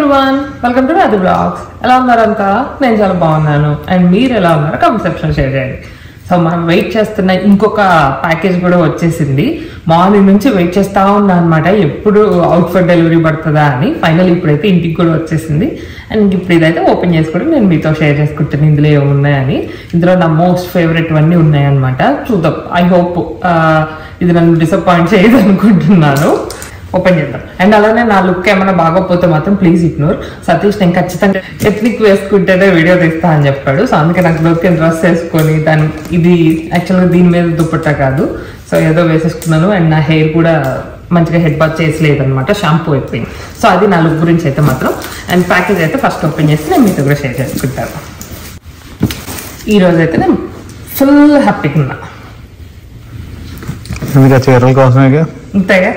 Everyone welcome to అది blogs ఎలా ఉన్నారంతా నేను చాలా బాగున్నాను అండ్ మీరు ఎలా ఉన్నారో కమెంట్ సెక్షన్ షేర్ చేయండి సో మనం వెయిట్ చేస్తున్న ఇంకొక ప్యాకేజ్ కూడా వచ్చేసింది మార్నింగ్ నుంచి వెయిట్ చేస్తా ఉన్నా అనమాట ఎప్పుడు అవుట్ ఫర్ డెలివరీ పడుతుందా అని ఫైనల్ ఇప్పుడైతే ఇంటికి కూడా వచ్చేసింది అండ్ ఇప్పుడు ఇదైతే ఓపెన్ చేసుకుని నేను మీతో షేర్ చేసుకుంటాను ఇందులో ఏమున్నాయని ఇందులో నా మోస్ట్ ఫేవరెట్ అన్నీ ఉన్నాయన్నమాట చూద్దాం ఐ హోప్ ఇది నన్ను డిసప్పాయింట్ చేయదు అనుకుంటున్నాను ఓపెన్ చేద్దాం అండ్ అలానే నా లుక్ ఏమైనా బాగోకపోతే మాత్రం ప్లీజ్ ఇగ్నోర్ సతీష్ నేను ఖచ్చితంగా ఎథ్నిక్ వేసుకుంటేనే వీడియో తీస్తా అని చెప్పాడు సో అందుకే నాకు దొరికిన డ్రెస్ వేసుకొని దాని ఇది యాక్చువల్గా దీని మీద దుప్పట్టా కాదు సో ఏదో వేసేసుకున్నాను అండ్ నా హెయిర్ కూడా మంచిగా హెడ్ బాత్ చేసలేదు అనమాట షాంపూ అయిపోయింది సో అది నా లుక్ గురించి అయితే మాత్రం అండ్ ప్యాకేజ్ అయితే ఫస్ట్ ఓపెన్ చేసి నేను మీతో కూడా షేర్ చేసుకుంటాను ఈ రోజు అయితే నేను ఫుల్ హ్యాపీగా ఉన్నా ఇంకా చీరల కోసమే అంతేగా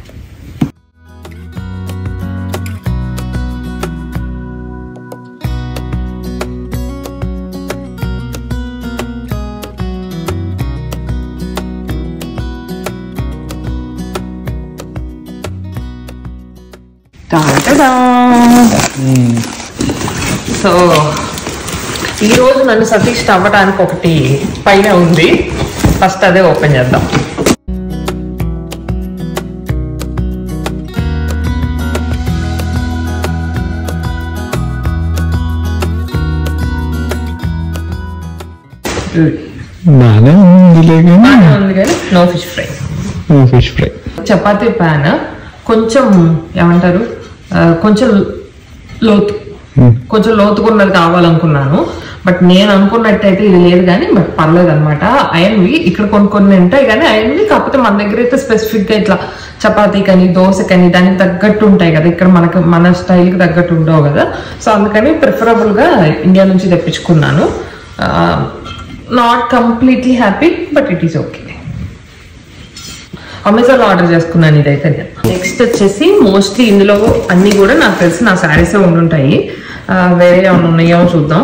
సో ఈ రోజు నన్ను సతీష్ అవ్వడానికి ఒకటి పైన ఉంది ఫస్ట్ అదే ఓపెన్ చేద్దాం బాగానే ఉంది బాగానే ఉంది కానీ no fish fry fish fry chapati pan కొంచెం ఏమంటారు ఆ, కొంచెం లోతు కొంచెం లోతుకున్నది కావాలనుకున్నాను బట్ నేను అనుకున్నట్టయితే ఇది లేదు కానీ బట్ పర్లేదు అనమాట అయన్వి ఇక్కడ కొన్ని కొన్ని ఉంటాయి కానీ అయన్వి కాకపోతే మన దగ్గర అయితే స్పెసిఫిక్ గా ఇట్లా చపాతీ కానీ దోశ కానీ దానికి తగ్గట్టు ఉంటాయి కదా ఇక్కడ మనకు మన స్టైల్ కి తగ్గట్టు ఉండవు కదా సో అందుకని ప్రిఫరబుల్ గా ఇండియా నుంచి తెప్పించుకున్నాను not completely happy but it is okay Amazon order చేసుకున్నాను ఇదైతే నేను నెక్స్ట్ వచ్చేసి మోస్ట్లీ ఇందులో అన్ని కూడా నాకు తెలిసి నా శారీసే ఉండుంటాయి ఆ, వేరే ఏమైనా ఉన్నాయో చూద్దాం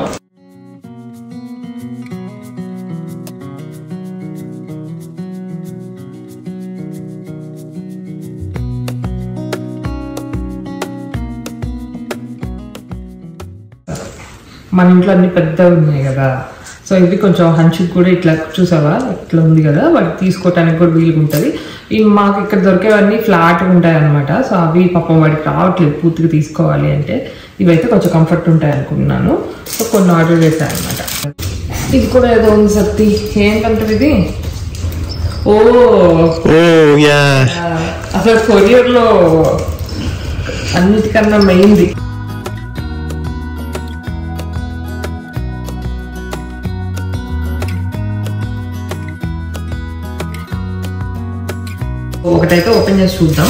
మన ఇంట్లో అన్ని పెద్దవి ఉన్నాయి కదా సో ఇవి కొంచెం హంచుకు కూడా ఇట్లా చూసావా ఇట్లా ఉంది కదా వాటి తీసుకోవటానికి కూడా వీలుగా ఉంటుంది ఈ మాకు ఇక్కడ దొరికేవన్నీ ఫ్లాట్ ఉంటాయి అనమాట సో అవి పాపం వాడికి రావట్లేదు పూర్తిగా తీసుకోవాలి అంటే ఇవైతే కొంచెం కంఫర్ట్ ఉంటాయి అనుకున్నాను సో కొన్ని ఆర్డర్ చేశాను అనమాట ఇది కూడా ఏదో ఉంది సత్తి ఏంటంటారు ఇది ఓ ఓ యా అసలు కొరియర్లో అన్నిటికన్నా మెయిన్ది ఒకటైతే ఓపెన్ చేసి చూద్దాం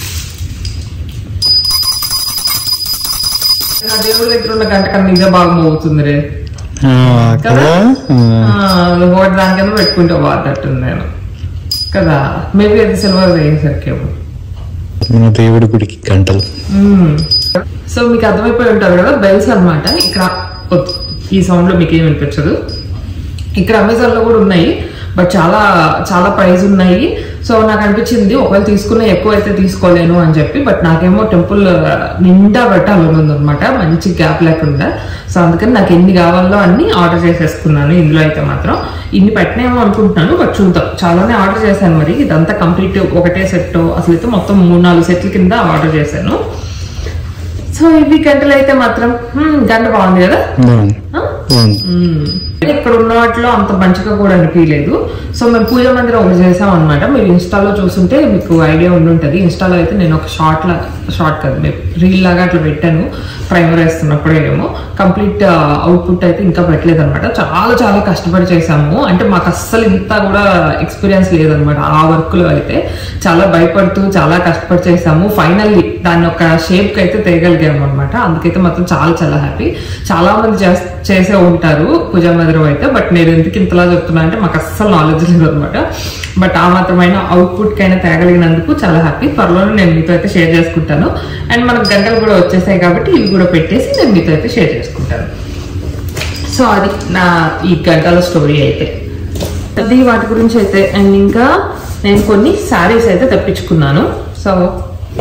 నా దేవుడి దగ్గర ఉన్న గంట కన్నా ఇదే బాగా మోగుతుంది రే అక్కడ ఒకటి దానికన్నా పెట్టుకుంటే బాగుంటుంది నేను కదా మేబీ అది సిల్వర్ వేసేసరికేమో మన దేవుడి గుడికి గంటలు సో మీకు అర్థమైపోయి ఉంటారు కదా బెల్స్ అన్నమాట ఇక్కడ వద్దు. ఈ సౌండ్ లో మీకు ఏం వినిపించదు ఇక్కడ అమెజాన్ లో కూడా ఉన్నాయి బట్ చాలా చాలా ప్రైస్ ఉన్నాయి సో నాకు అనిపించింది ఒకవేళ తీసుకున్న ఎక్కువ అయితే తీసుకోలేను అని చెప్పి బట్ నాకేమో టెంపుల్ నిండా పెట్టాలని ఉందన్నమాట మంచి గ్యాప్ లేకుండా సో అందుకని నాకు ఎన్ని కావాలో అన్ని ఆర్డర్ చేసేసుకున్నాను ఇందులో అయితే మాత్రం ఇన్ని పెట్టినేమో అనుకుంటున్నాను బట్ చూద్దాం చాలానే ఆర్డర్ చేశాను మరి ఇదంతా కంప్లీట్ ఒకటే సెట్ అసలు అయితే మొత్తం మూడు నాలుగు సెట్ల కింద ఆర్డర్ చేశాను సో ఇవి గంటలు అయితే మాత్రం హ్మ్, గంట బాగుంది కదా బాగుంది ఆ? బాగుంది మ్మ్. ఇక్కడ ఉన్న వాటిలో అంత మంచిగా కూడా అనిపించలేదు సో మేము పూజ మందిరం ఒకటి చేసాం అనమాట మీరు ఇన్స్టాలో చూస్తుంటే మీకు ఐడియా ఉండుంటది ఇన్స్టాలో అయితే నేను ఒక షార్ట్ లా షార్ట్ కాదు మేము రీల్ లాగా అట్లా పెట్టాను ప్రైమర్ వేస్తున్నప్పుడే ఏమో కంప్లీట్ అవుట్పుట్ అయితే ఇంకా పెట్టలేదు అనమాట చాలా చాలా కష్టపడి చేసాము అంటే మాకు అస్సలు ఇంత కూడా ఎక్స్పీరియన్స్ లేదనమాట ఆ వర్క్ లో అయితే చాలా భయపడుతూ చాలా కష్టపడి చేసాము ఫైనల్లీ దాన్ని ఒక షేప్ కి అయితే తేయగలిగాము అనమాట అందుకైతే మాత్రం చాలా చాలా హ్యాపీ చాలా మంది చేస్- చేసే ఉంటారు పూజా మందిరం అయితే బట్ నేను ఎందుకు ఇంతలా చెప్తున్నా అంటే మాకు అస్సలు నాలెడ్జ్ లేదు అనమాట బట్ ఆ మాత్రమైన అవుట్పుట్ కైనా తేగలిగినందుకు చాలా హ్యాపీ త్వరలోనే నేను మీతో అయితే షేర్ చేసుకుంటాను అండ్ మనకు గంటలు కూడా వచ్చేసాయి కాబట్టి ఇవి కూడా పెట్టేసి నేను మీతో అయితే షేర్ చేసుకుంటాను సో అది నా ఈ గంటల స్టోరీ అయితే అది వాటి గురించి అయితే అండ్ ఇంకా నేను కొన్ని శారీస్ అయితే తెప్పించుకున్నాను సో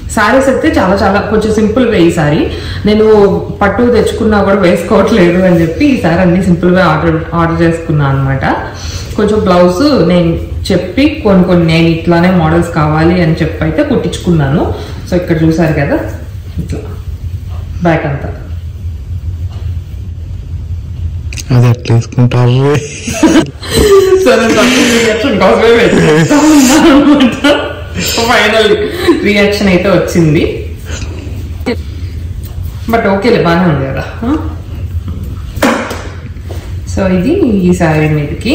సారీస్ అయితే చాలా చాలా కొంచెం సింపుల్ గా ఈ సారీ నేను పట్టు తెచ్చుకున్నా కూడా వేసుకోవట్లేదు అని చెప్పి ఈ సారీ అన్ని సింపుల్ గా ఆర్డర్ ఆర్డర్ చేసుకున్నాను అనమాట కొంచెం బ్లౌజ్ నేను చెప్పి కొన్ని కొన్ని నేను ఇట్లానే మోడల్స్ కావాలి అని చెప్పి అయితే కుట్టించుకున్నాను సో ఇక్కడ చూసారు కదా ఇట్లా బ్యాక్ అంతా అది ఎట్లా వేసుకుంటారు సో నేను రియాక్షన్ కోసమే అనమాట ఫైనల్ రియాక్షన్ అయితే వచ్చింది బట్ ఓకేలే బాగానే ఉంది కదా సో ఇది ఈ శారీ మీదకి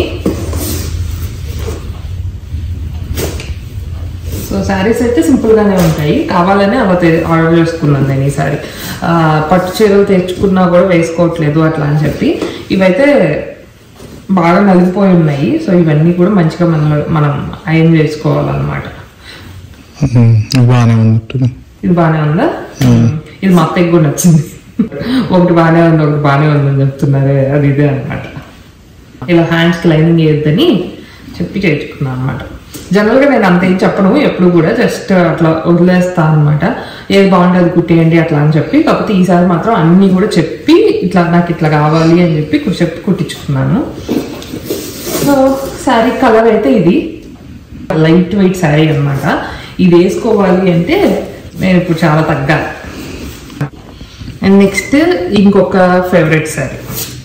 సో శారీస్ అయితే సింపుల్ గానే ఉంటాయి కావాలని అలా తే- ఆర్డర్ చేసుకున్నాను నేను ఈ సారీ పట్టు చీరలు తెచ్చుకున్నా కూడా వేసుకోవట్లేదు అట్లా అని చెప్పి ఇవైతే బాగా నలిగిపోయి ఉన్నాయి సో ఇవన్నీ కూడా మంచిగా మనం మనం అయన్ చేసుకోవాలన్నమాట బాగానే ఉన్నట్టు ఇది బాగానే ఉందా ఇది మా అత్తయ్యకి కూడా నచ్చింది ఒకటి బాగానే ఉంది ఒకటి బాగానే ఉందని చెప్తున్నారే అది ఇదే అనమాట ఇలా హ్యాండ్స్ లైనింగ్ వేయొద్దని చెప్పి చేయించుకున్నాను అనమాట జనరల్ గా నేను అంత ఏం చెప్పను ఎప్పుడు కూడా జస్ట్ అట్లా వదిలేస్తాను అనమాట ఏది బాగుంటే అది కుట్టేయండి అట్లా అని చెప్పి కాకపోతే ఈసారి మాత్రం అన్ని కూడా చెప్పి ఇట్లా నాకు ఇట్లా కావాలి అని చెప్పి కు- చెప్పి కుట్టించుకున్నాను సో శారీ కలర్ అయితే ఇది లైట్ వెయిట్ శారీ అన్నమాట ఇది వేసుకోవాలి అంటే నేను ఇప్పుడు చాలా తగ్గాలి అండ్ నెక్స్ట్ ఇంకొక ఫేవరెట్ శారీ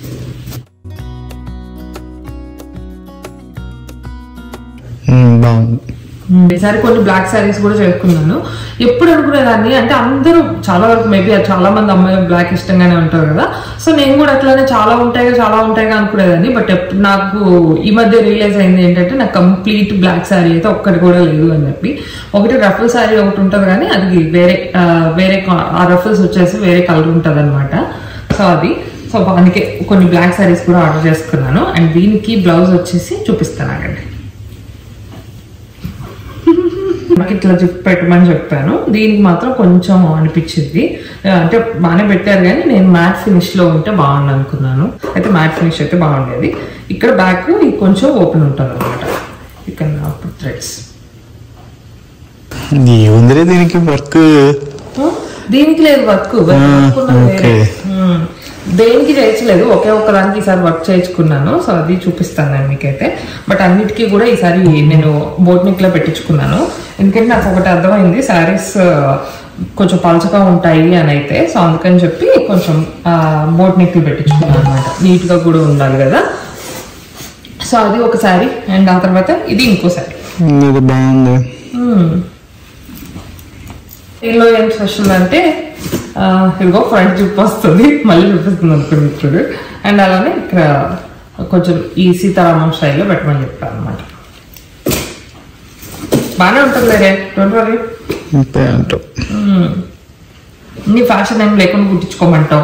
బాగుంది ఈసారి కొన్ని బ్లాక్ శారీస్ కూడా చేసుకున్నాను ఎప్పుడు అనుకునేదాన్ని అంటే అందరూ చాలా వరకు మేబీ చాలా మంది అమ్మాయిలు బ్లాక్ ఇష్టంగానే ఉంటారు కదా సో నేను కూడా అట్లానే చాలా ఉంటాయి చాలా ఉంటాయి అనుకునేదాన్ని బట్ ఎప్పుడు నాకు ఈ మధ్య రియలైజ్ అయింది ఏంటంటే నాకు కంప్లీట్ బ్లాక్ శారీ అయితే ఒక్కటి కూడా లేదు అని చెప్పి ఒకటి రఫుల్ శారీ ఒకటి ఉంటుంది కానీ అది వేరే ఆ, వేరే కా- ఆ రఫుల్స్ వచ్చేసి వేరే కలర్ ఉంటుంది అనమాట సో అది సో అందుకే కొన్ని బ్లాక్ శారీస్ కూడా ఆర్డర్ చేసుకున్నాను అండ్ దీనికి బ్లౌజ్ వచ్చేసి చూపిస్తాను ఆగండి నాకు ఇట్లా జిప్ పెట్టమని చెప్పాను దీనికి మాత్రం కొంచెం అనిపించింది ఆ, అంటే బాగానే పెట్టారు కానీ నేను మ్యాట్ ఫినిష్ లో ఉంటే బాగుంది అనుకున్నాను అయితే మ్యాట్ ఫినిష్ అయితే బాగుండేది ఇక్కడ బ్యాక్ కొంచెం ఓపెన్ ఉంటుంది అనమాట ఇక్కడ థ్రెడ్స్ ఏముందిరే దీనికి వర్క్ దీనికి లేదు వర్క్ ఓకే. దేనికి చేయించలేదు ఒకే ఒక్క దానికి ఈసారి వర్క్ చేయించుకున్నాను సో అది చూపిస్తాను నేను మీకైతే బట్ అన్నిటికీ కూడా ఈసారి నేను బోట్ నెక్ లో పెట్టించుకున్నాను ఎందుకంటే నాకు ఒకటి అర్థమైంది శారీస్ కొంచెం పలచగా ఉంటాయి అని అయితే సో అందుకని చెప్పి కొంచెం బోట్ నెక్లు పెట్టించుకున్నాను అనమాట నీట్ గా కూడా ఉండాలి కదా సో అది ఒక శారీ అండ్ ఆ తర్వాత ఇది ఇంకో శారీ ఇది బాగుంది దీనిలో ఏం స్పెషల్ అంటే ఆ, ఇదిగో ఫ్రంట్ జిప్ వస్తుంది మళ్ళీ చూపిస్తుంది అనుకోండి ఇప్పుడు అండ్ అలానే ఇక్కడ కొంచెం ఈ సీతారామం స్టైల్లో పెట్టమని చెప్పాను అనమాట బాగానే ఉంటుంది లేరే డోంట్ వరీ అంతే అంటావు నీ ఫ్యాషన్ ఏం లేకుండా కుట్టించుకోమంటావు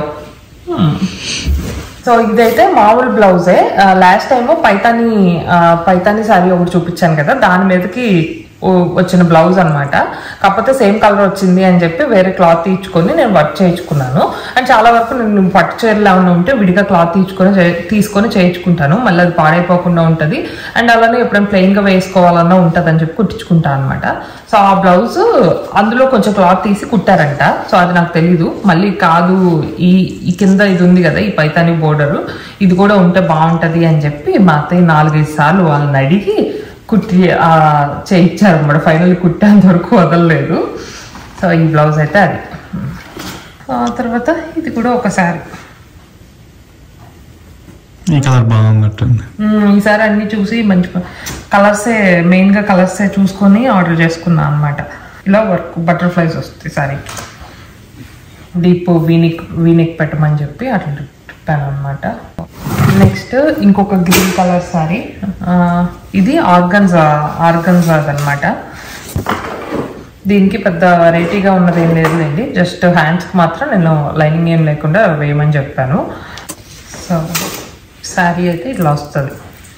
సో ఇదైతే మామూలు బ్లౌజే లాస్ట్ టైం పైతాని ఆ, పైతాని శారీ ఒకటి చూపించాను కదా దాని మీదకి ఓ- వచ్చిన బ్లౌజ్ అన్నమాట కాకపోతే సేమ్ కలర్ వచ్చింది అని చెప్పి వేరే క్లాత్ తీర్చుకొని నేను వర్క్ చేయించుకున్నాను అండ్ చాలా వరకు నేను పట్టు చీరలు ఏమైనా ఉంటే విడిగా క్లాత్ తీర్చుకొని చే- తీసుకొని చేయించుకుంటాను మళ్ళీ అది పాడైపోకుండా ఉంటుంది అండ్ అలానే ఎప్పుడైనా ప్లెయిన్ గా వేసుకోవాలన్నా ఉంటుంది అని చెప్పి కుట్టించుకుంటాను అనమాట సో ఆ బ్లౌజ్ అందులో కొంచెం క్లాత్ తీసి కుట్టారంట సో అది నాకు తెలీదు మళ్ళీ కాదు ఈ ఈ కింద ఇది ఉంది కదా ఈ పైతాని బోర్డర్ ఇది కూడా ఉంటే బాగుంటది అని చెప్పి మా అత్తయ్య నాలుగైదు సార్లు వాళ్ళని అడిగి కుట్టి ఆ, చేయించారు అనమాట ఫైనల్ కుట్టేంత వరకు వదలలేదు సో ఈ బ్లౌజ్ అయితే అది ఆ తర్వాత ఇది కూడా ఒక శారీ ఈ కలర్ బాగున్నట్టుంది మ్మ్, ఈసారి అన్ని చూసి మంచి కలర్సే మెయిన్ గా కలర్సే చూసుకొని ఆర్డర్ చేసుకున్నా అనమాట ఇలా వర్క్ బటర్ఫ్లైస్ వస్తాయి సారీ డీప్ వీనిక్ వీనిక్ పెట్టమని చెప్పి అట్లా తిప్పాను అనమాట నెక్స్ట్ ఇంకొక గ్రీన్ కలర్ సారీ ఇది ఆర్గన్జా ఆర్గన్జా అనమాట దీనికి పెద్ద వెరైటీగా ఉన్నది ఏం లేదులేండి జస్ట్ హ్యాండ్స్కి మాత్రం నేను లైనింగ్ ఏం లేకుండా వేయమని చెప్పాను సో శారీ అయితే ఇట్లా వస్తుంది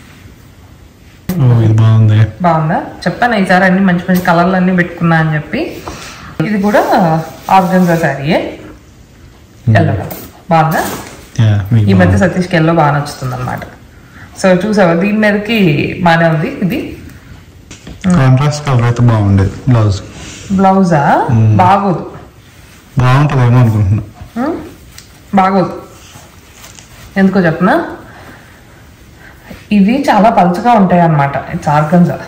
ఓ ఇది బాగుంది బాగుందా చెప్పాను ఈసారి అన్ని మంచి మంచి కలర్లు అన్ని పెట్టుకున్నా అని చెప్పి ఇది కూడా ఆర్గన్జా శారీయే ఎల్లో కలర్ బాగుందా యా ఈ మధ్య సతీష్కి ఎల్లో బాగా నచ్చుతుంది అనమాట సో చూసావా దీని మీదకి బాగానే ఉంది ఇది కాంట్రాస్ట్ కలర్ అయితే బాగుండేది బ్లౌజ్ బ్లౌజా బాగోదు బాగుంటుందేమో అనుకుంటున్నా ఉం? బాగోదు ఎందుకో చెప్పనా ఇవి చాలా పలుచగా ఉంటాయి అన్నమాట ఇట్స్ ఆర్గంజా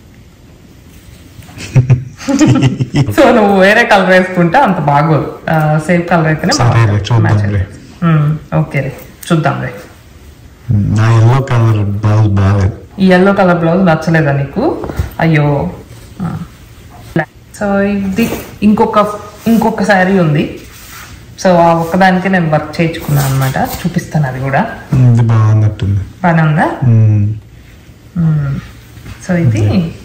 సో నువ్వు వేరే కలర్ వేసుకుంటే అంత బాగోదు సేమ్ కలర్ అయితేనే సరేలే, చూద్దాంలే. ఓకే రే చూద్దాం రే నా ఎల్లో కలర్ బ్లౌజ్ బాగాలేదు ఈ ఎల్లో కలర్ బ్లౌజ్ నచ్చలేదా నీకు అయ్యో సో ఇది ఇంకొక ఇంకొక శారీ ఉంది సో ఆ ఒక్కదానికి నేను వర్క్ చేయించుకున్నాను అనమాట చూపిస్తాను అది కూడా ఇది బాగున్నట్టుంది బాగానే ఉందా ఉమ్. మ్మ్. సో ఇది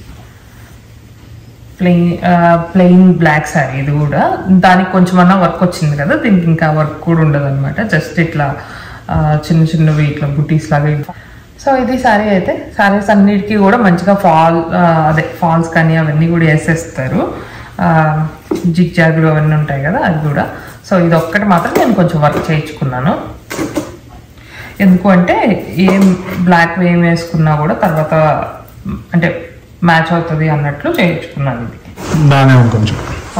ప్లెయిన్ ప్లెయిన్ బ్లాక్ శారీ ఇది కూడా దానికి కొంచెమన్నా వర్క్ వచ్చింది కదా దీనికి ఇంకా వర్క్ కూడా ఉండదు అనమాట జస్ట్ ఇట్లా ఆ, చిన్న చిన్నవి ఇట్లా బుటీస్ లాగా ఇట్లా. సో ఇది శారీ అయితే శారీస్ అన్నిటికీ కూడా మంచిగా ఫాల్ ఆ, అదే ఫాల్స్ కానీ అవన్నీ కూడా వేసేస్తారు జిగ్ జాగులు అవన్నీ ఉంటాయి కదా అది కూడా సో ఇది ఒక్కటి మాత్రం నేను కొంచెం వర్క్ చేయించుకున్నాను ఎందుకు అంటే ఏం బ్లాక్ ఏం వేసుకున్నా కూడా తర్వాత మ్, అంటే మ్యాచ్ అవుతుంది అన్నట్లు చేయించుకున్నాను ఇది బాగానే ఉంది కొంచెం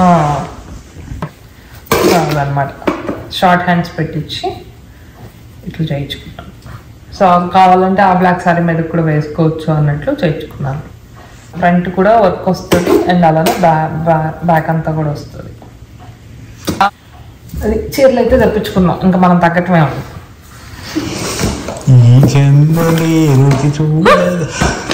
అనమాట షార్ట్ హ్యాండ్స్ పెట్టించి ఇట్లా చేయించుకున్నాను సో కావాలంటే ఆ బ్లాక్ సారీ మీద కూడా వేసుకోవచ్చు అన్నట్లు చేయించుకున్నాను ఫ్రంట్ కూడా వర్క్ వస్తుంది అండ్ అలానే బ్యాక్ బ్యాక్ అంతా కూడా వస్తుంది అది చీరలు అయితే తెప్పించుకున్నాం ఇంకా మనం తగ్గటమే ఉంది ఈ జన్మని రుచి చూడలేదు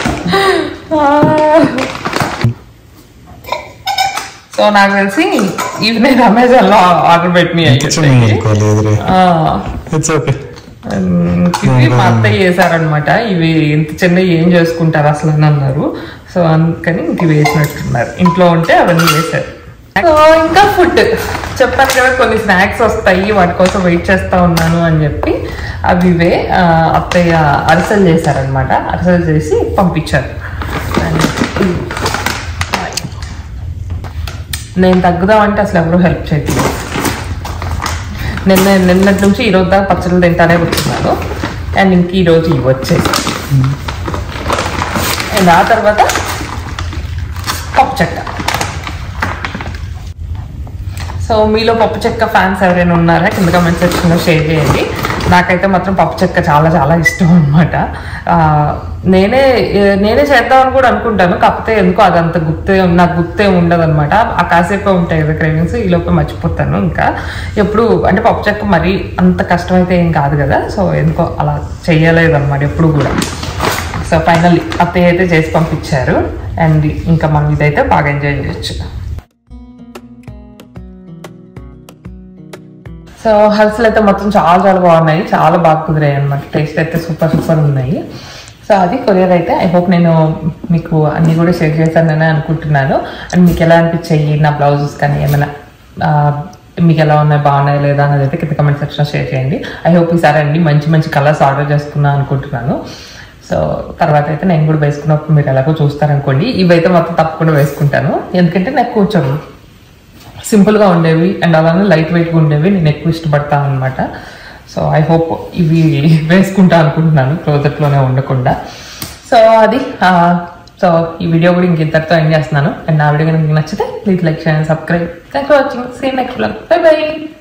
సో నాకు తెలిసి ఇవి నేను అమెజాన్ లో ఆర్డర్ పెట్టిన కొంచెం అనుకోలేదురే ఇట్స్ ఓకే ఇవి మా అత్తయ్య చేశారనమాట ఇవి ఇంత చిన్న ఏం చేసుకుంటారు అసలు అని అన్నారు సో అందుకని ఇంక ఇవి వేసినట్టున్నారు ఇంట్లో ఉంటే అవన్నీ వేశారు సో ఇంకా ఫుడ్ చెప్పాను కదా కొన్ని స్నాక్స్ వస్తాయి వాటి కోసం వెయిట్ చేస్తా ఉన్నాను అని చెప్పి అవి ఇవే ఆ, అత్తయ్య అరిసెలు చేశారనమాట అరిసెలు చేసి పంపించారు And ఇది. నేను తగ్గుదామంటే అసలు ఎవరు హెల్ప్ చేయట్లేదు నిన్న నిన్నటి నుంచి ఈ రోజు దాకా పచ్చళ్ళు తింటానే కూర్చున్నాను అండ్ ఇంక ఈ రోజు ఇవి వచ్చాయి అండ్ ఆ తర్వాత పప్పు చెక్క సో మీలో పప్పు చెక్క ఫ్యాన్స్ ఎవరైనా ఉన్నారా కింద కమెంట్ సెక్షన్లో షేర్ చేయండి నాకైతే మాత్రం పప్పు చెక్క చాలా చాలా ఇష్టం అనమాట నేనే నేనే చేద్దామని కూడా అనుకుంటాను కాకపోతే ఎందుకో అదంత గుర్తే నాకు గుర్తే ఉండదు అనమాట ఆ కాసేపే ఉంటాయి కదా క్రేవింగ్స్ ఈ లోపే మర్చిపోతాను ఇంకా ఎప్పుడు అంటే పప్పు చెక్క మరీ అంత కష్టమైతే ఏం కాదు కదా సో ఎందుకో అలా చేయలేదు అనమాట ఎప్పుడు కూడా సో ఫైనల్లీ అత్తయ్య అయితే చేసి పంపించారు అండ్ ఇంకా మనం ఇదైతే బాగా ఎంజాయ్ చేయొచ్చు సో హల్స్లు అయితే మొత్తం చాలా చాలా బాగున్నాయి చాలా బాగా కుదిరాయి అనమాట టేస్ట్ అయితే సూపర్ సూపర్ ఉన్నాయి సో అది కొరియర్ అయితే ఐ హోప్ నేను మీకు అన్ని కూడా షేర్ చేశానని అనుకుంటున్నాను అండ్ మీకు ఎలా అనిపించాయి నా బ్లౌజెస్ కానీ ఏమైనా ఆ, మీకు ఎలా ఉన్నాయి బాగున్నాయి లేదా అనేది అయితే కింద కమెంట్ సెక్షన్లో షేర్ చేయండి ఐ హోప్ ఈసారి అన్ని మంచి మంచి కలర్స్ ఆర్డర్ చేసుకున్నాను అనుకుంటున్నాను సో తర్వాత అయితే నేను కూడా వేసుకున్నప్పుడు మీరు ఎలాగో చూస్తారనుకోండి ఇవైతే మొత్తం తప్పకుండా వేసుకుంటాను ఎందుకంటే నాకు కొంచెం సింపుల్గా ఉండేవి అండ్ అలానే లైట్ వెయిట్గా ఉండేవి నేను ఎక్కువ ఇష్టపడతాను అనమాట సో ఐ హోప్ ఇవి వేసుకుంటా అనుకుంటున్నాను క్లోజెట్లోనే ఉండకుండా సో అది సో ఈ వీడియో కూడా ఇంక ఇంతటితో ఎండ్ చేస్తున్నాను అండ్ నా వీడియో కనుక మీకు నచ్చితే ప్లీజ్ లైక్ చేయండి subscribe thanks for watching see next bye by